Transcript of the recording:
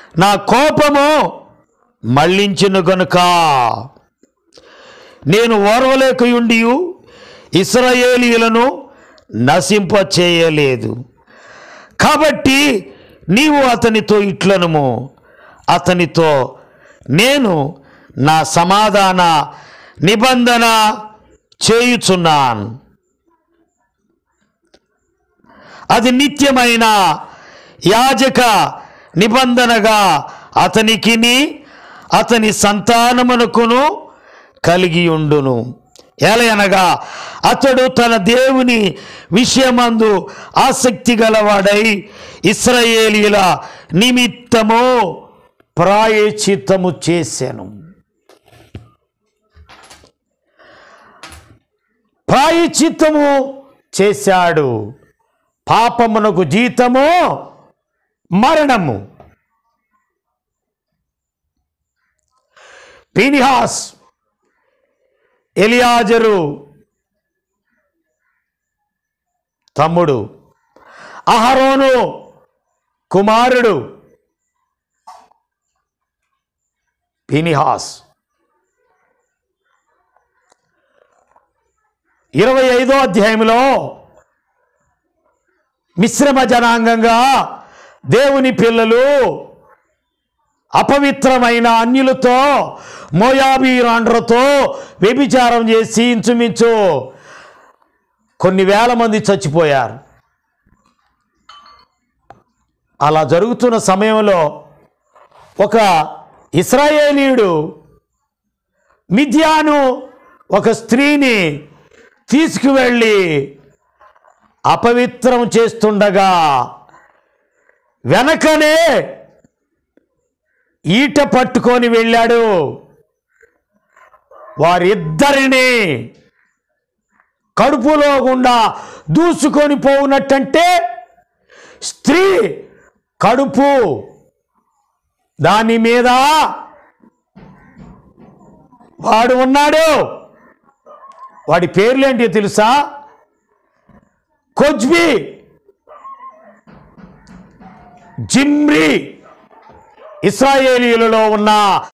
నా కోపము మళ్ళించును గనుక నేను ఓర్వలేకయుండి ఇస్రాయేలీలను నశింపచేయలేదు కాబట్టి నీవు అతనితో ఇట్లనుము అతనితో నేను నా సమాధాన నిబంధన చేయుచున్నాను అది నిత్యమైన యాజక నిబంధనగా అతనికిని అతని సంతానమునకును కలిగి ఉండును ఎలయనగా అతడు తన దేవుని విషయమందు ఆసక్తి గలవాడై ఇస్రాయేలీల నిమిత్తము ప్రాయచిత్తము చేశాను ప్రాయచిత్తము చేశాడు పాపమునకు జీతము మరణము పినిహాస్ ఎలియాజరు తమ్ముడు అహరోను కుమారుడు పినిహాస్ ఇరవై ఐదో అధ్యాయంలో మిశ్రమ జనాంగంగా దేవుని పిల్లలు అపవిత్రమైన అన్యులతో మోయాబీరాండ్రతో వ్యభిచారం చేసి ఇంచుమించు కొన్ని వేల మంది చచ్చిపోయారు అలా జరుగుతున్న సమయంలో ఒక ఇస్రాయేలీయుడు మిథ్యాను ఒక స్త్రీని తీసుకువెళ్ళి అపవిత్రం చేస్తుండగా వెనకనే ఈట పట్టుకొని వెళ్ళాడు వారిద్దరిని కడుపులో గుండా దూసుకొని పోవునట్టంటే స్త్రీ కడుపు దాని మీద వాడు ఉన్నాడు వాడి పేర్లేంటి తెలుసా కొజ్బి జిమ్రి ఇస్రాయేలీలలో ఉన్న